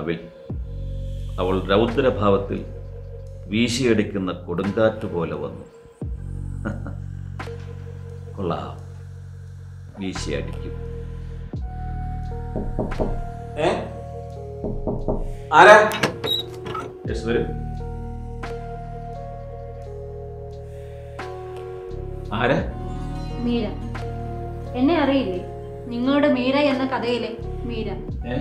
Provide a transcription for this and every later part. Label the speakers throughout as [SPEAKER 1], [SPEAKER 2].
[SPEAKER 1] രാവിൽ അവൾ രൗദ്രഭാവത്തിൽ വീശിയടിക്കുന്ന കൊടുങ്കാറ്റ് പോലെ വന്നു കൊള്ളാം വീശിയടിക്കും
[SPEAKER 2] ഏ ആരാ
[SPEAKER 1] യെസ് വരും ആരാ
[SPEAKER 3] മീര എന്നെ അറിയില്ലേ നിങ്ങളുടെ മീര എന്ന കഥയിലെ മീര
[SPEAKER 1] ഏ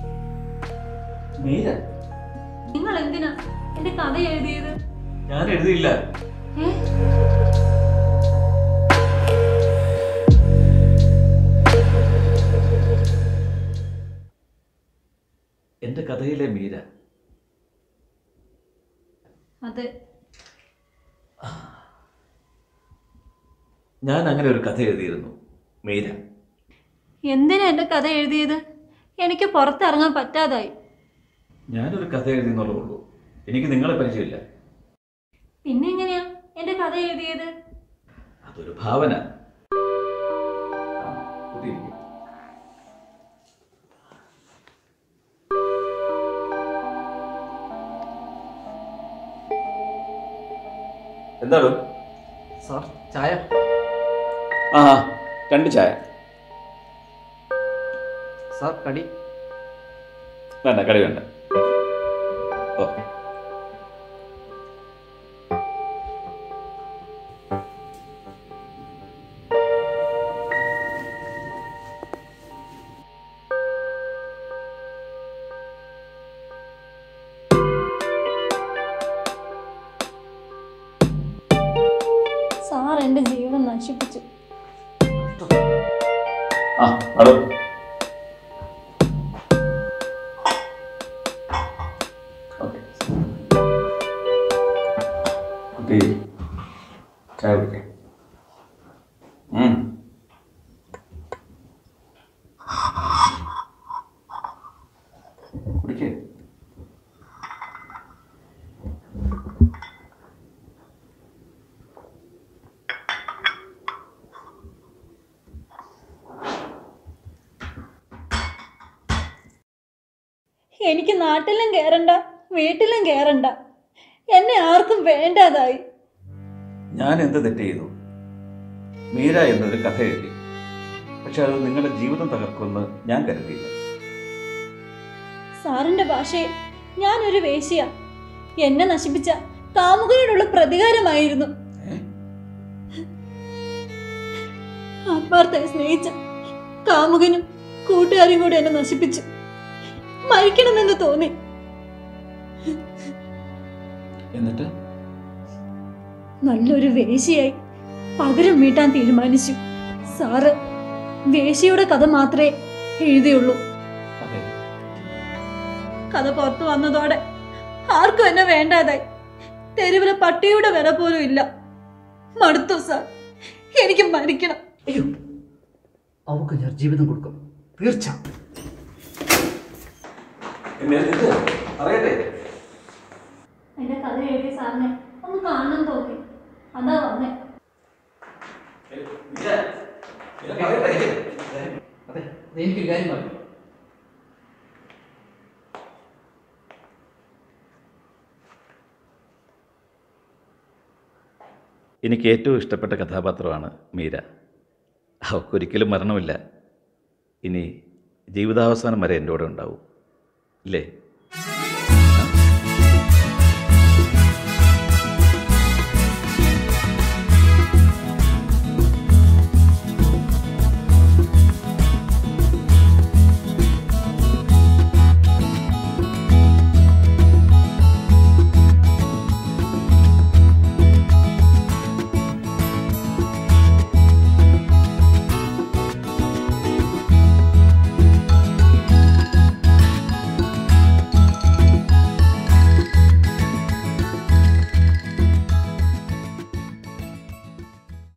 [SPEAKER 1] മീര
[SPEAKER 3] നിങ്ങൾ എന്തിനാ എന്റെ കഥ എഴുതിയത്
[SPEAKER 1] ഞാൻ എഴുതിയില്ല
[SPEAKER 3] ഏ
[SPEAKER 1] എൻ്റെ കഥയിലെ മീര
[SPEAKER 3] അതെ
[SPEAKER 1] ഞാൻ അങ്ങനെ ഒരു കഥ എഴുതിയിരുന്നു മീര
[SPEAKER 3] എന്തിനാ എന്റെ കഥ എഴുതിയത് എനിക്ക് പുറത്തിറങ്ങാൻ പറ്റാതായി
[SPEAKER 1] ഞാനൊരു കഥ എഴുതിയെന്നുള്ളൂ ഉള്ളൂ എനിക്ക് നിങ്ങളെ പരിചയമില്ല
[SPEAKER 3] പിന്നെ എങ്ങനെയാ എന്റെ കഥ എഴുതിയത്
[SPEAKER 1] അതൊരു ഭാവന ആ, കുത്തിയിരിക്ക്. എന്താണ്
[SPEAKER 2] സാർ ചായ
[SPEAKER 1] ആ രണ്ട് ചായ
[SPEAKER 2] സാർ കടി
[SPEAKER 1] വേണ്ട കടി വേണ്ട ഓ
[SPEAKER 3] സാർ എന്റെ ജീവിതം നശിപ്പിച്ചു
[SPEAKER 1] ആ അടു ഓക്കെ കുട്ടി ചായ കുടിക്കാം ഉം. കുടിക്കേ
[SPEAKER 3] എനിക്ക് നാട്ടിലും കയറണ്ട വീട്ടിലും കയറണ്ട എന്നെ ആർക്കും വേണ്ടാതായി
[SPEAKER 1] ഞാൻ എന്ത് തെറ്റ് ചെയ്തു മീര എന്നൊരു കഥ എഴുതി പക്ഷെ അത് നിങ്ങളുടെ ജീവിതം തകർക്കുമെന്ന് ഞാൻ കരുതിയില്ല
[SPEAKER 3] സാറിന്റെ ഭാഷയിൽ ഞാനൊരു വേശ്യ എന്നെ നശിപ്പിച്ച കാമുകനോടുള്ള പ്രതികാരമായിരുന്നു
[SPEAKER 1] ഏ?
[SPEAKER 3] ആത്മാർത്ഥമായി സ്നേഹിച്ച കാമുകനും കൂട്ടുകാരും കൂടി എന്നെ നശിപ്പിച്ചു മരിക്കണമെന്ന് തോന്നി
[SPEAKER 1] എന്നിട്ട്
[SPEAKER 3] നല്ലൊരു വേശ്യയായി പകരം വീട്ടാൻ തീരുമാനിച്ചു സാറ് വേശ്യയുടെ കഥ മാത്രമേ എഴുതിയുള്ളൂ
[SPEAKER 1] അതെ
[SPEAKER 3] കഥ പുറത്തു വന്നതോടെ ആർക്കും എന്നെ വേണ്ടാതായി തെരുവിലെ പട്ടിയുടെ വില പോലും ഇല്ല മടുത്തു സാർ എനിക്ക് മരിക്കണം
[SPEAKER 2] അയ്യോ അവക്ക് ഞാൻ ജീവിതം കൊടുക്കും തീർച്ച
[SPEAKER 1] അറിയട്ടെ
[SPEAKER 3] എന്റെ കഥ എഴുതിയ സാറിനെ ഒന്ന് കാണണം തോന്നി അതാ വന്നേ
[SPEAKER 2] അതെ എനിക്കൊരു കാര്യം പറയും
[SPEAKER 1] എനിക്ക് ഏറ്റവും ഇഷ്ടപ്പെട്ട കഥാപാത്രമാണ് മീര അവൾക്കൊരിക്കലും മരണമില്ല ഇനി ജീവിതാവസാനം വരെ എൻ്റെ കൂടെ ഉണ്ടാവും ഇല്ലേ